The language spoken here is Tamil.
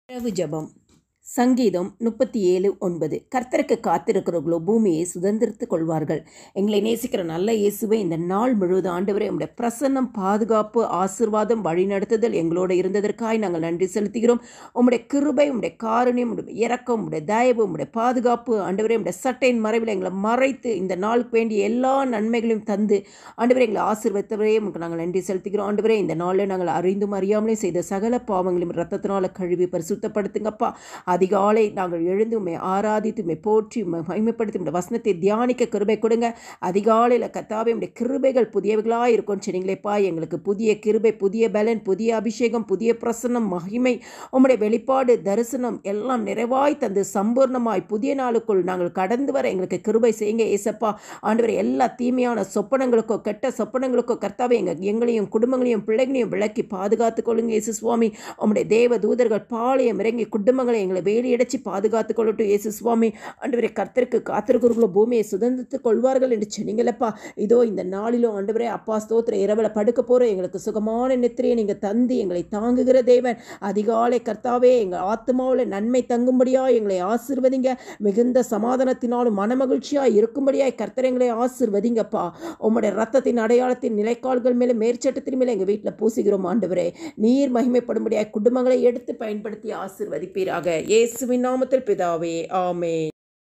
இரவு ஜெபம் சங்கீதம் முப்பத்தி ஏழு ஒன்பது கர்த்தருக்கு காத்திருக்கிறவர்களோ பூமியை சுதந்திரித்துக் கொள்வார்கள் எங்களை நேசிக்கிற நல்ல இயேசுவை இந்த நாள் முழுவதும் ஆண்டவரே உம்முடைய பிரசன்னம் பாதுகாப்பு ஆசிர்வாதம் வழிநடத்துதல் எங்களோடு இருந்ததற்காய் நாங்கள் நன்றி செலுத்துகிறோம் உம்முடைய கிருபை உம்முடைய காருண்யம் உம்முடைய இரக்கம் உம்முடைய தயவு உம்முடைய பாதுகாப்பு ஆண்டவரே உம்முடைய சட்டையின் மறைவில் எங்களை மறைத்து இந்த நாளுக்கு வேண்டிய எல்லா நன்மைகளையும் தந்து ஆண்டவரே எங்களை ஆசீர்வதித்தவரே உங்களுக்கு நாங்கள் நன்றி செலுத்துகிறோம் ஆண்டவரே இந்த நாளில் நாங்கள் அறிந்தும் அறியாமலே செய்த சகல பாவங்களையும் ரத்தத்தினால கழுவி பரிசுத்தப்படுத்துங்கப்பா அதிகாலை நாங்கள் எழுந்து உண்மை ஆராதித்து உண்மை போற்றி உண்மை மகிமைப்படுத்தி உடைய வசனத்தை தியானிக்க கிருபை கொடுங்க அதிகாலையில் கத்தாவே உடைய கிருபைகள் புதியவைகளாக இருக்கும் சொன்னீங்களேப்பா எங்களுக்கு புதிய கிருபை புதிய பலன் புதிய அபிஷேகம் புதிய பிரசன்னம் மகிமை உம்முடைய வெளிப்பாடு தரிசனம் எல்லாம் நிறைவாய் தந்து சம்பூர்ணமாய் புதிய நாளுக்குள் நாங்கள் கடந்து வர எங்களுக்கு கிருபை செய்யுங்க ஏசப்பா ஆண்டவர் எல்லா தீமையான சொப்பனங்களுக்கோ கெட்ட சொப்பனங்களுக்கோ கர்த்தாவே எங்கள் எங்களையும் குடும்பங்களையும் பிள்ளைகளையும் விளக்கி பாதுகாத்துக் கொள்ளுங்க இயேசு சுவாமி உம்முடைய தேவ தூதர்கள் பாளையம் இறங்கி குடும்பங்களை எங்களை வேலியடைச்சு பாதுகாத்துக் கொள்ளட்டும் இயேசு சுவாமி ஆண்டவரே கர்த்தருக்கு காத்திருக்கிறவர்களோ பூமியை சுதந்திரத்துக் கொள்வார்கள் என்று சொன்னீங்களப்பா இதோ இந்த நாளிலும் ஆண்டவரே அப்பா ஸ்தோத்திர இரவில் படுக்க போகிற எங்களுக்கு சுகமான நெத்திரியை நீங்கள் தந்து எங்களை தாங்குகிற தேவன் அதிகாலை கர்த்தாவே எங்கள் ஆத்மாவில் நன்மை தங்கும்படியாக எங்களை ஆசிர்வதிங்க மிகுந்த சமாதானத்தினாலும் மனமகிழ்ச்சியாக இருக்கும்படியாய் கர்த்தர் எங்களை ஆசிர்வதிங்கப்பா உம்முடைய ரத்தத்தின் அடையாளத்தின் நிலைக்கால்கள் மேலே மேற்சட்டத்தின் மேலே எங்கள் வீட்டில் பூசுகிறோம் ஆண்டவரே நீர் மகிமைப்படும்படியாய் குடும்பங்களை எடுத்து பயன்படுத்தி ஆசிர்வதிப்பீராக இயேசுவின் நாமத்தில் பிதாவே ஆமே